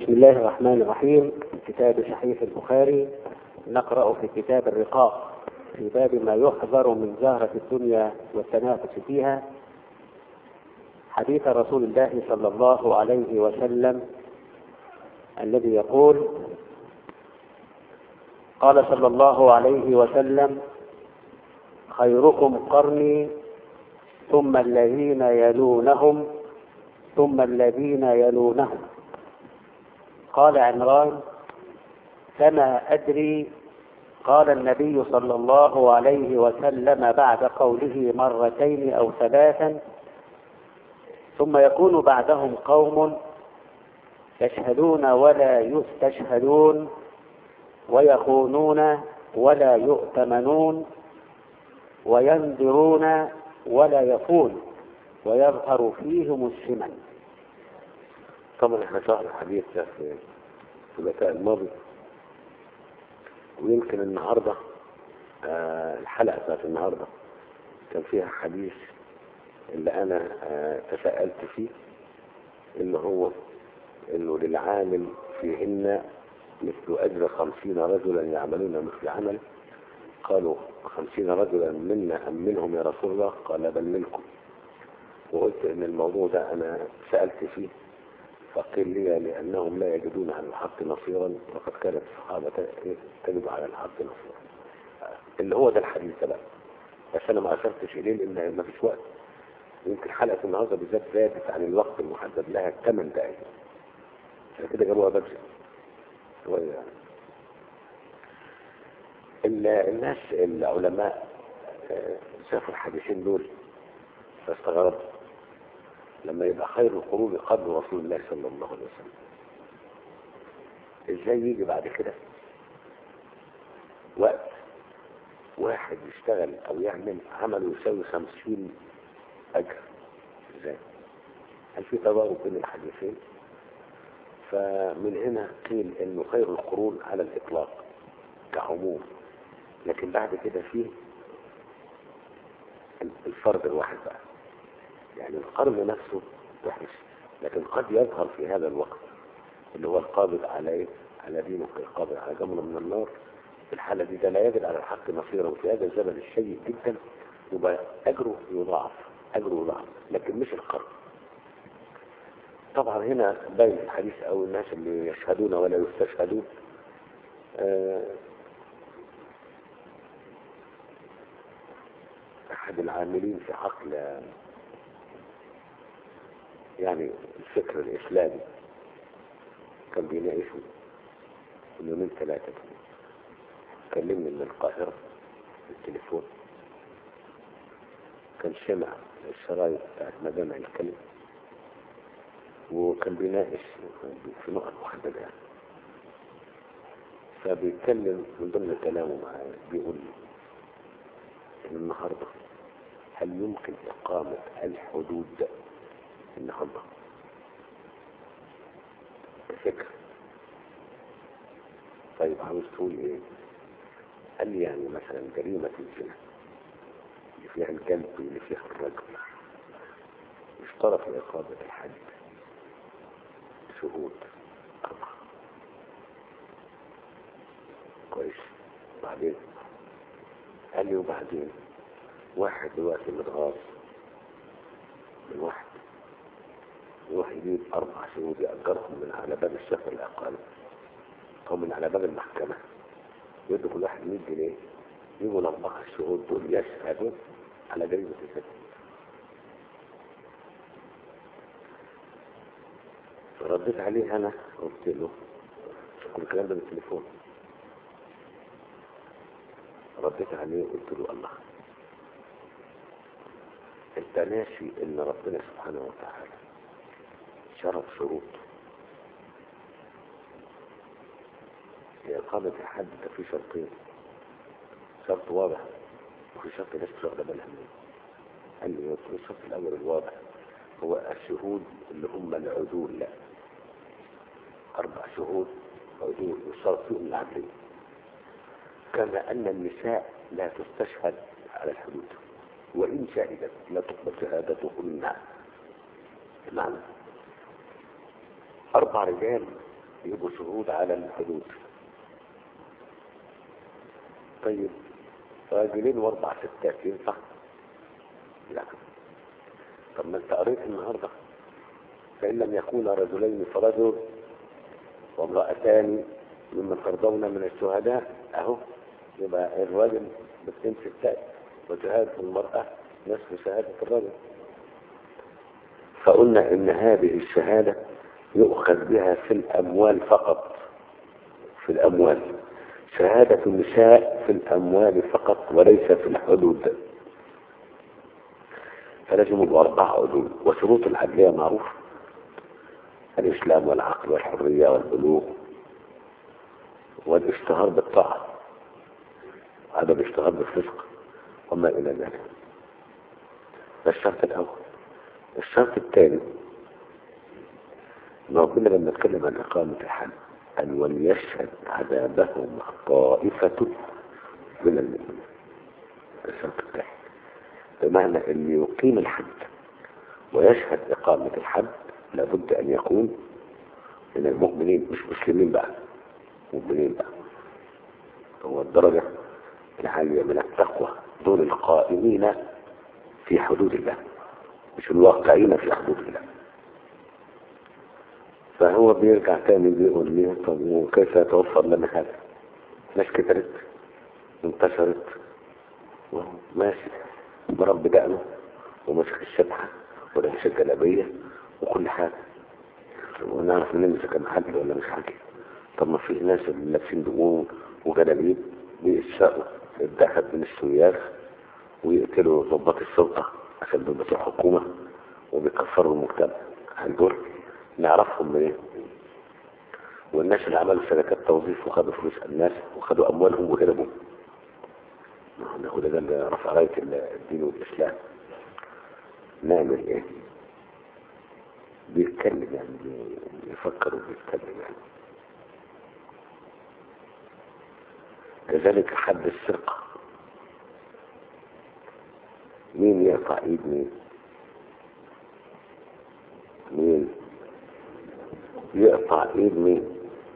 بسم الله الرحمن الرحيم كتاب صحيح البخاري نقرأ في كتاب الرقاق في باب ما يحذر من زهرة الدنيا والتنافس فيها حديث رسول الله صلى الله عليه وسلم الذي يقول قال صلى الله عليه وسلم خيركم قرني ثم الذين يلونهم ثم الذين يلونهم قال عمران فما أدري قال النبي صلى الله عليه وسلم بعد قوله مرتين أو ثلاثا ثم يكون بعدهم قوم يشهدون ولا يستشهدون ويخونون ولا يؤتمنون وينذرون ولا يفون ويظهر فيهم السمن طبعا احنا شرحنا الحديث ده في الثلاثاء الماضي ويمكن النهارده آه الحلقه بتاعت النهارده كان فيها حديث اللي انا آه تساءلت فيه اللي هو انه للعامل فيهن مثل اجر خمسين رجلا يعملون مثل عمل قالوا خمسين رجلا منا ام منهم يا رسول الله قال بل منكم وقلت ان الموضوع ده انا سالت فيه فقيل لي لأنهم لا يجدون على الحق نصيرا وقد كانت الصحابة تجد على الحق نصيرا اللي هو ده الحديث بقى بس أنا ما أشرتش إليه لأن ما فيش وقت يمكن حلقة النهاردة بالذات زادت عن الوقت المحدد لها 8 دقايق عشان كده جابوها بدري شوية يعني الناس العلماء شافوا الحديثين دول فاستغربوا لما يبقى خير القرون قبل رسول الله صلى الله عليه وسلم ازاي يجي بعد كده وقت واحد يشتغل او يعمل عمل يساوي خمسين اجر ازاي هل في تضارب بين الحديثين فمن هنا قيل انه خير القرون على الاطلاق كعموم لكن بعد كده فيه الفرد الواحد بقى يعني القرن نفسه وحش لكن قد يظهر في هذا الوقت اللي هو القابض على ايه؟ على دينه القابض على جمرة من النار في الحالة دي ده لا يجد على الحق نصيرا وفي هذا الزمن السيء جدا يبقى أجره يضاعف أجره يضاعف لكن مش القرن طبعا هنا باين الحديث أو الناس اللي يشهدون ولا يستشهدون آه أحد العاملين في حقل يعني الفكر الإسلامي كان بيناقشه من يومين ثلاثة كده كلمني من القاهرة في التليفون كان سمع الشرايط بتاعت مجامع الكلم وكان بيناقش في نقط محددة يعني فبيتكلم من ضمن كلامه معايا بيقول لي ان النهارده هل يمكن إقامة الحدود النهارده فكرة طيب عاوز تقول ايه قال لي يعني مثلا جريمة الزنا اللي فيها الكلب اللي فيها الرجل يشترط لإقامة الحد شهود أربعة كويس بعدين قال لي وبعدين واحد دلوقتي متغاظ من واحد يروح يجيب أربع شهود يأجرهم من على باب الشيخ الأقل أو من على باب المحكمة يدوا كل واحد 100 جنيه يجوا الأربعة الشهود دول يشهدوا على جريمة الزنا فرديت عليه أنا قلت له كل الكلام ده بالتليفون رديت عليه قلت له الله انت ناسي ان ربنا سبحانه وتعالى شرط شروط لإقامة الحد ده في شرطين شرط واضح وفي شرط ناس مش واخده بالها منه قال لي الشرط الأول الواضح هو الشهود اللي هم العدول لا أربع شهود عدول والشرط فيهم العدلية كما أن النساء لا تستشهد على الحدود وإن شهدت لا تقبل شهادتهن معنى أربع رجال يبقوا شهود على الحدود طيب راجلين واربع ستات ينفع؟ لا طب ما انت قريت النهارده فان لم يكونا رجلين فرجل وامرأتان ممن ترضون من الشهداء اهو يبقى الراجل باثنين ستات وشهادة المرأة نصف شهادة الرجل فقلنا ان هذه الشهادة يؤخذ بها في الاموال فقط في الاموال شهادة النساء في الاموال فقط وليس في الحدود فلازم يبقوا أربعة عدول وشروط العدلية معروفة الإسلام والعقل والحرية والبلوغ والاشتهار بالطاعة عدم الاشتهار بالفسق وما إلى ذلك ده الشرط الأول الشرط الثاني إن ربنا لما نتكلم عن إقامة الحد أن وليشهد عذابهم طائفة من المؤمنين ده الشرط الثاني بمعنى أن يقيم الحد ويشهد إقامة الحد لابد أن يكون من المؤمنين مش مسلمين بقى مؤمنين بقى هو الدرجة العالية من التقوى دول القائمين في حدود الله مش الواقعين في حدود الله فهو بيرجع تاني بيقول لي طب وكيف يتوفر لنا هذا ناس كترت انتشرت ماشي ضرب بدقنه ومسك الشبحة ولبس الجلابية وكل حاجة ونعرف منين إذا كان حاجة ولا مش حاجة طب ما في ناس اللي لابسين دقون وجلابيب بيسرقوا الذهب من السياخ ويقتلوا ضباط السلطة عشان دول بتوع حكومة وبيكفروا المجتمع هل دول نعرفهم منين والناس اللي عملوا شركات توظيف وخدوا فلوس الناس وخدوا أموالهم وهربوا ما هو ده اللي رفع راية الدين والإسلام نعمل ايه بيتكلم يعني بيفكر وبيتكلم يعني كذلك حد السرقة مين يقطع ايد مين مين يقطع ايد مين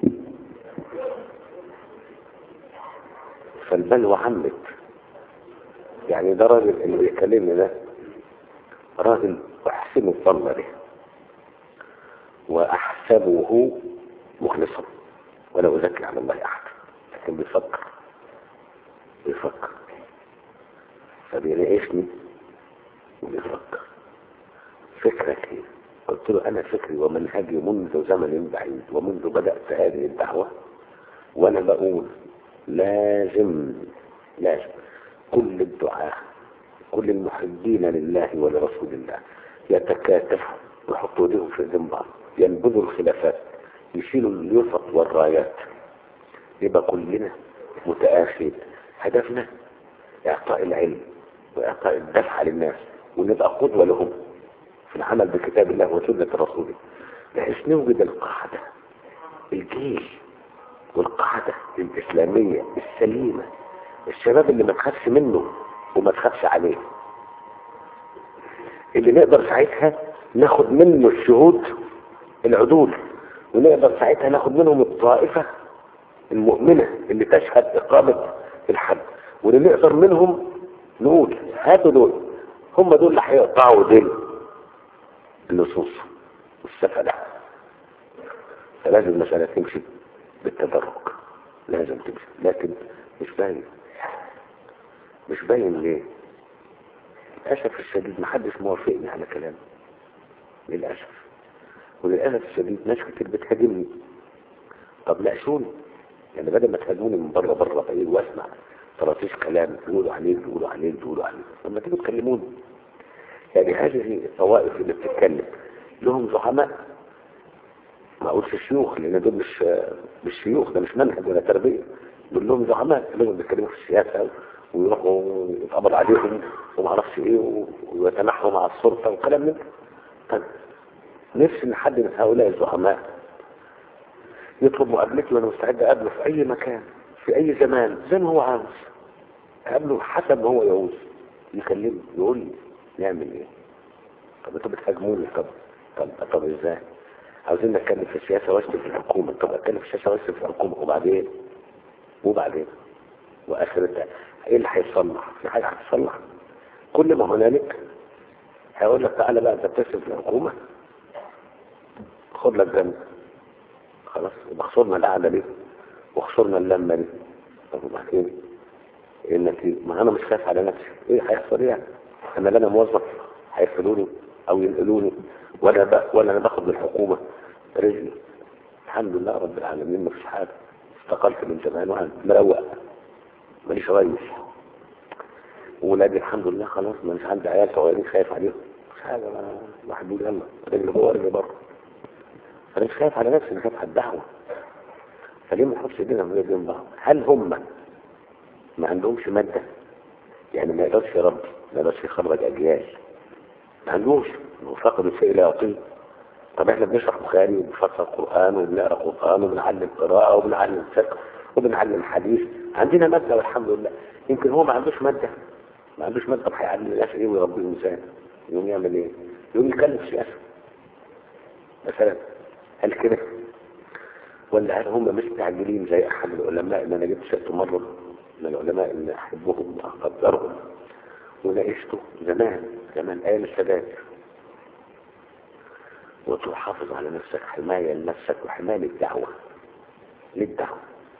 فالبلوى عمت يعني ده راجل اللي بيكلمني ده راجل احسن الظن به واحسبه مخلصا ولا ازكي على الله احد لكن بيفكر بيفكر فبيناقشني وبيفكر فكرك ايه قلت له انا فكري ومنهجي منذ زمن بعيد ومنذ بدات هذه الدعوه وانا بقول لازم لازم كل الدعاء كل المحبين لله ولرسول الله يتكاتفوا ويحطوا ايديهم في ايدين بعض ينبذوا الخلافات يشيلوا اليفط والرايات يبقى كلنا متآخين هدفنا اعطاء العلم واعطاء الدفع للناس ونبقى قدوة لهم في العمل بكتاب الله وسنة رسوله بحيث نوجد القاعدة الجيل والقاعدة الإسلامية السليمة الشباب اللي ما تخافش منه وما تخافش عليه اللي نقدر ساعتها ناخد منه الشهود العدول ونقدر ساعتها ناخد منهم الطائفة المؤمنة اللي تشهد إقامة الحد واللي نقدر منهم نقول هاتوا دول هم دول اللي هيقطعوا دين اللصوص والسفلة فلازم المسألة تمشي بالتدرج لازم تمشي لكن مش باين مش باين ليه للأسف الشديد محدش موافقني على كلامي للأسف وللأسف الشديد ناس كتير بتهاجمني طب ناقشوني يعني بدل ما تهاجموني من بره بره بعيد واسمع طراطيش كلام تقولوا عليه تقولوا عليه تقولوا عليه لما تيجوا تكلموني يعني هذه الطوائف اللي بتتكلم لهم زعماء ما اقولش شيوخ لان دول مش مش شيوخ ده مش منهج ولا تربيه دول لهم زعماء لهم بيتكلموا في السياسه ويروحوا يتقبض عليهم وما اعرفش ايه ويتنحوا مع السلطه وكلام من طيب نفسي ان حد من هؤلاء الزعماء يطلب مقابلتي وانا مستعد اقابله في اي مكان في اي زمان زي ما هو عاوز اقابله حسب ما هو يعوز يكلمني يقول لي نعمل ايه طب انتوا بتهاجموني طب طب طب ازاي عاوزين نتكلم في السياسة واشتم في الحكومة طب اتكلم في السياسة واشتم في الحكومة وبعدين وبعدين واخرتها ايه اللي هيتصلح في حاجة هتتصلح كل ما هنالك هيقول لك تعالى بقى انت بتشتم في الحكومة خد لك جنب خلاص يبقى خسرنا القعدة دي وخسرنا اللمة دي طب وبعدين ايه النتيجة ما انا مش خايف على نفسي ايه هيحصل ايه يعني انا لا انا موظف هيقفلوني او ينقلوني ولا ب... ولا انا باخد من الحكومة رزقي الحمد لله رب العالمين مفيش حاجة استقلت من زمان وانا مروق ماليش ريس ولادي الحمد لله خلاص ما مش عندي عيال صغيرين خايف عليهم مش حاجة ما واحد بيقول يلا رجل جوه رجل بره فانا مش خايف على نفسي انا خايف على الدعوة فليه ما نحطش ايدينا في ايدين بعض هل هم ما عندهمش مادة يعني ما يقدرش يربي ما يقدرش يخرج اجيال ما عندوش هو فقد الشيء لا يعطيه طب احنا بنشرح بخاري وبنفسر القرآن وبنقرا قرآن وبنعلم قراءة وبنعلم فقه وبنعلم حديث عندنا مادة والحمد لله يمكن هو ما عندوش مادة ما عندوش مادة طب هيعلم الناس ايه ويربيهم ازاي يقوم يعمل ايه يقوم يكلف سياسة مثلا هل كده ولا هل هم مستعجلين زي احد العلماء اللي انا جبت سيرته مره من العلماء اللي احبهم واقدرهم وناقشته زمان زمان ايام السادات وتحافظ على نفسك حماية لنفسك وحماية للدعوة للدعوة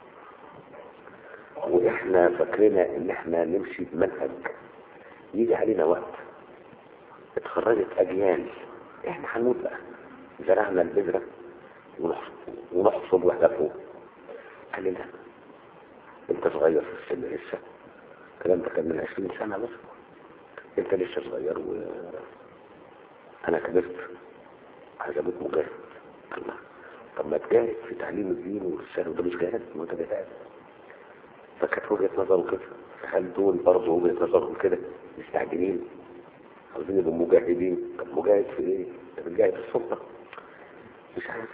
واحنا فاكرنا ان احنا نمشي بمنهج يجي علينا وقت اتخرجت اجيال احنا هنموت بقى زرعنا البذرة ونحصد واحنا فوق قال لي لا انت صغير في السن لسه الكلام ده كان من 20 سنة بس انت لسه صغير و انا كبرت عايز ابوك مجاهد الله طب ما تجاهد في تعليم الدين والرسالة وده مش جهاد ما انت جهاد فكانت وجهة نظره كده فهل دول برضه وجهة نظرهم كده مستعجلين عاوزين يبقوا مجاهدين طب مجاهد في ايه؟ انت بتجاهد في السلطة مش عارف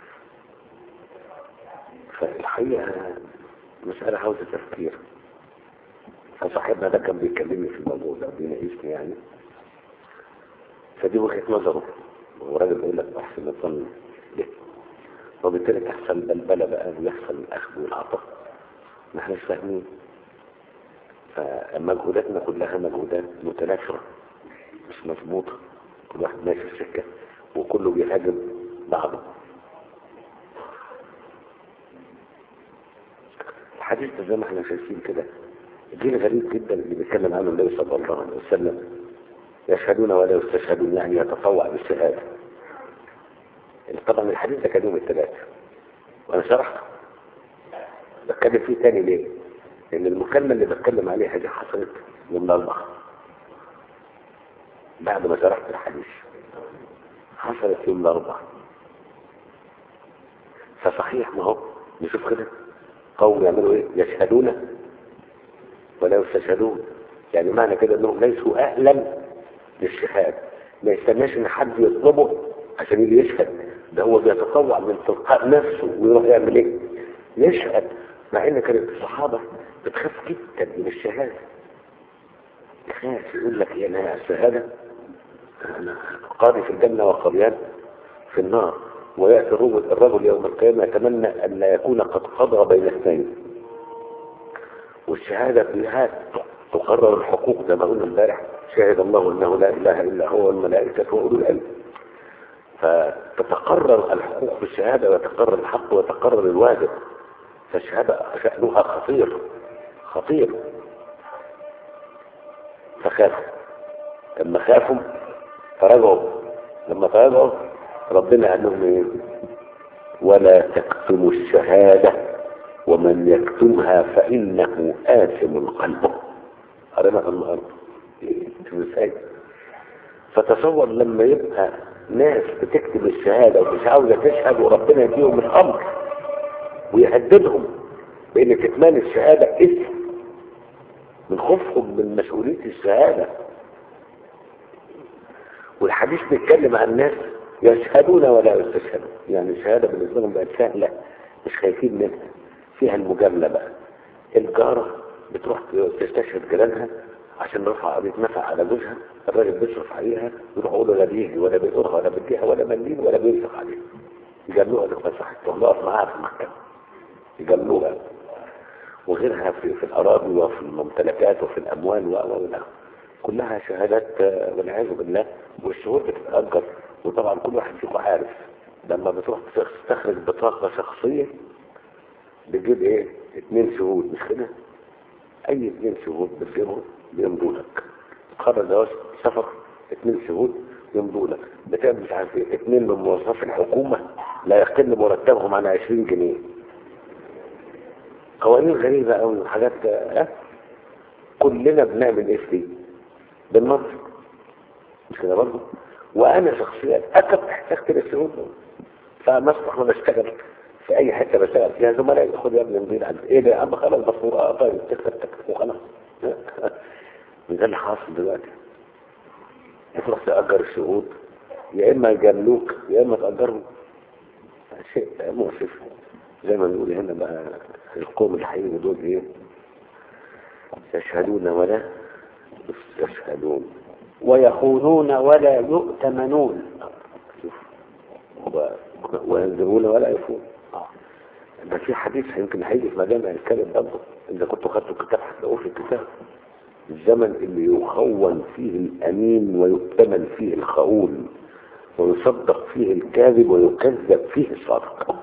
فالحقيقة مسألة عاوزة تفكير فصاحبنا ده كان بيكلمني في الموضوع ده بيناقشني يعني فدي وجهة نظره هو راجل يقول لك احسن الظن ليه وبالتالي تحصل بلبلة بقى ويحصل الاخذ والعطاء ما احناش فاهمين فمجهوداتنا كلها مجهودات متنافرة مش مظبوطة كل واحد ماشي في سكة وكله بيهاجم بعضه الحديث ده زي ما احنا شايفين كده الدين غريب جدا اللي بيتكلم عنه النبي صلى الله عليه وسلم يشهدون ولا يستشهدون يعني يتطوع بالشهادة طبعا الحديث ده كان يوم الثلاث وانا شرحته بتكلم فيه تاني ليه لان المكالمة اللي بتكلم عليها دي حصلت يوم الاربعاء بعد ما شرحت الحديث حصلت يوم الاربعاء فصحيح ما هو نشوف كده قوم يعملوا ايه يشهدون ولا يستشهدون يعني معنى كده انهم ليسوا اهلا للشهادة ما يستناش ان حد يطلبه عشان يجي يشهد ده هو بيتطوع من تلقاء نفسه ويروح يعمل ايه يشهد مع ان كانت الصحابة بتخاف جدا من الشهادة يخاف يقول لك ايه انا الشهادة انا قاضي في الجنة وقضيان في النار ويأتي الرجل, الرجل يوم القيامة يتمنى أن لا يكون قد قضى بين اثنين والشهادة فيها تقرر الحقوق زي ما قلنا امبارح شهد الله أنه لا إله إلا هو والملائكة وأولو العلم فتتقرر الحقوق بالشهادة ويتقرر الحق ويتقرر الواجب فالشهادة شأنها خطير خطير فخافوا لما خافوا فرجعوا لما تراجعوا ربنا قال لهم ايه ولا تكتموا الشهادة ومن يكتمها فإنه آثم قلبه قرينا في النهارده ازاي فتصور لما يبقى ناس بتكتب الشهادة ومش عاوزة تشهد وربنا يديهم الأمر ويهددهم بأن كتمان الشهادة اسم من خوفهم من مسؤولية الشهادة والحديث بيتكلم عن ناس يشهدون ولا يستشهدون يعني الشهادة بالنسبة لهم بقت سهلة مش خايفين منها فيها المجاملة بقى الجارة بتروح تستشهد جيرانها عشان رفع قضية نفع على جوزها الراجل بيصرف عليها يروح يقول له لا بيجي ولا بيقرها ولا بيديها ولا مليم ولا بينفق عليها يجلوها للمساحات ويقف معاها في المحكمة يجلوها وغيرها في, في الأراضي وفي الممتلكات وفي الأموال و و و كلها شهادات آه، والعياذ بالله والشهود بتتأجر وطبعا كل واحد فيكم عارف لما بتروح تستخرج بطاقة شخصية بتجيب ايه؟ اتنين شهود مش كده؟ أي اتنين شهود بتجيبهم بيمضوا لك قرر جواز سفر اتنين شهود يمضوا لك بتعمل مش عارف ايه اتنين من موظفي الحكومة لا يقل مرتبهم عن 20 جنيه قوانين غريبة أوي وحاجات اه كلنا بنعمل ايه فيه بالمنطق مش كده برضه وانا شخصيا اكد احتجت للشهود دول فمسرح ما بشتغل في اي حته بشتغل فيها زملائي خد يا ابني مدير عندي ايه ده يا عم خلاص مفروض اه طيب تكتب تكتب وخلاص ده اللي حاصل دلوقتي تروح تأجر الشهود يا اما يجاملوك يا اما تأجرهم شيء مؤسف زي ما بنقول هنا بقى القوم الحقيقي دول ايه يشهدون ولا يستشهدون ويخونون ولا يؤتمنون شوف و- وينذرون ولا يفون ده في حديث يمكن هيجي في مجامع الكلام برضه اذا كنتوا خدتوا الكتاب هتلاقوه في الكتاب الزمن اللي يخون فيه الامين ويؤتمن فيه الخؤون ويصدق فيه الكاذب ويكذب فيه الصادق